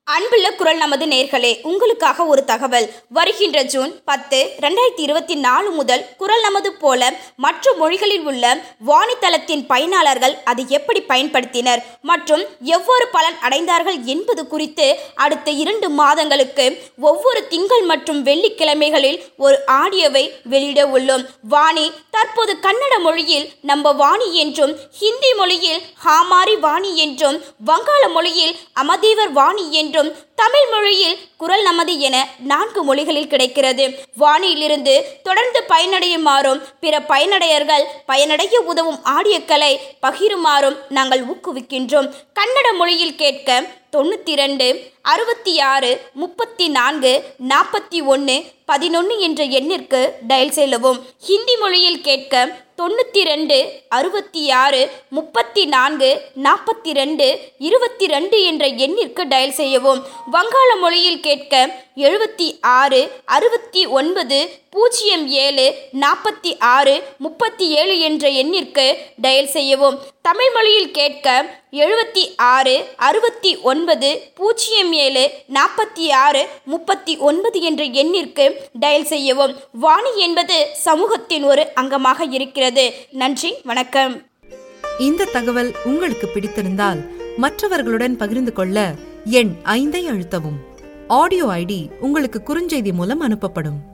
அன்புள்ள குரல் நமது நேர்களே உங்களுக்காக ஒரு தகவல் வருகின்ற ஜூன் பத்து ரெண்டாயிரத்தி இருபத்தி நாலு முதல் குரல் நமது போல மற்ற மொழிகளில் உள்ள வானித்தளத்தின் பயனாளர்கள் அதை எப்படி பயன்படுத்தினர் மற்றும் எவ்வாறு பலன் அடைந்தார்கள் என்பது குறித்து அடுத்த இரண்டு மாதங்களுக்கு ஒவ்வொரு திங்கள் மற்றும் வெள்ளிக்கிழமைகளில் ஒரு ஆடியோவை வெளியிட உள்ளோம் வாணி தற்போது கன்னட மொழியில் நம்ம வாணி என்றும் ஹிந்தி மொழியில் ஹாமாரி வாணி என்றும் வங்காள மொழியில் அமதேவர் வாணி என்றும் தமிழ் மொழியில் குரல் நமது என நான்கு மொழிகளில் கிடைக்கிறது வாணியிலிருந்து தொடர்ந்து பயனடையுமாறும் பிற பயனடையர்கள் பயனடைய உதவும் ஆடியோக்களை பகிருமாறும் நாங்கள் ஊக்குவிக்கின்றோம் கன்னட மொழியில் கேட்க தொண்ணூற்றி ரெண்டு அறுபத்தி ஆறு முப்பத்தி நான்கு நாற்பத்தி ஒன்று பதினொன்று என்ற எண்ணிற்கு டயல் செய்யவும் ஹிந்தி மொழியில் கேட்க தொண்ணூற்றி ரெண்டு அறுபத்தி ஆறு முப்பத்தி நான்கு நாற்பத்தி ரெண்டு இருபத்தி ரெண்டு என்ற எண்ணிற்கு டயல் செய்யவும் வங்காள மொழியில் கேட்க எழுபத்தி ஆறு அறுபத்தி ஒன்பது பூஜ்ஜியம் ஏழு நாற்பத்தி ஆறு முப்பத்தி ஏழு என்ற எண்ணிற்கு டயல் செய்யவும் தமிழ் மொழியில் கேட்க எழுபத்தி ஆறு அறுபத்தி ஒன்பது பூஜ்ஜியம் ஏழு நாற்பத்தி ஆறு முப்பத்தி ஒன்பது என்ற எண்ணிற்கு டயல் செய்யவும் வாணி என்பது சமூகத்தின் ஒரு அங்கமாக இருக்கிறது நன்றி வணக்கம் இந்த தகவல் உங்களுக்கு பிடித்திருந்தால் மற்றவர்களுடன் பகிர்ந்து கொள்ள எண் ஐந்தை அழுத்தவும் ஆடியோ ஐடி உங்களுக்கு குறுஞ்செய்தி மூலம் அனுப்பப்படும்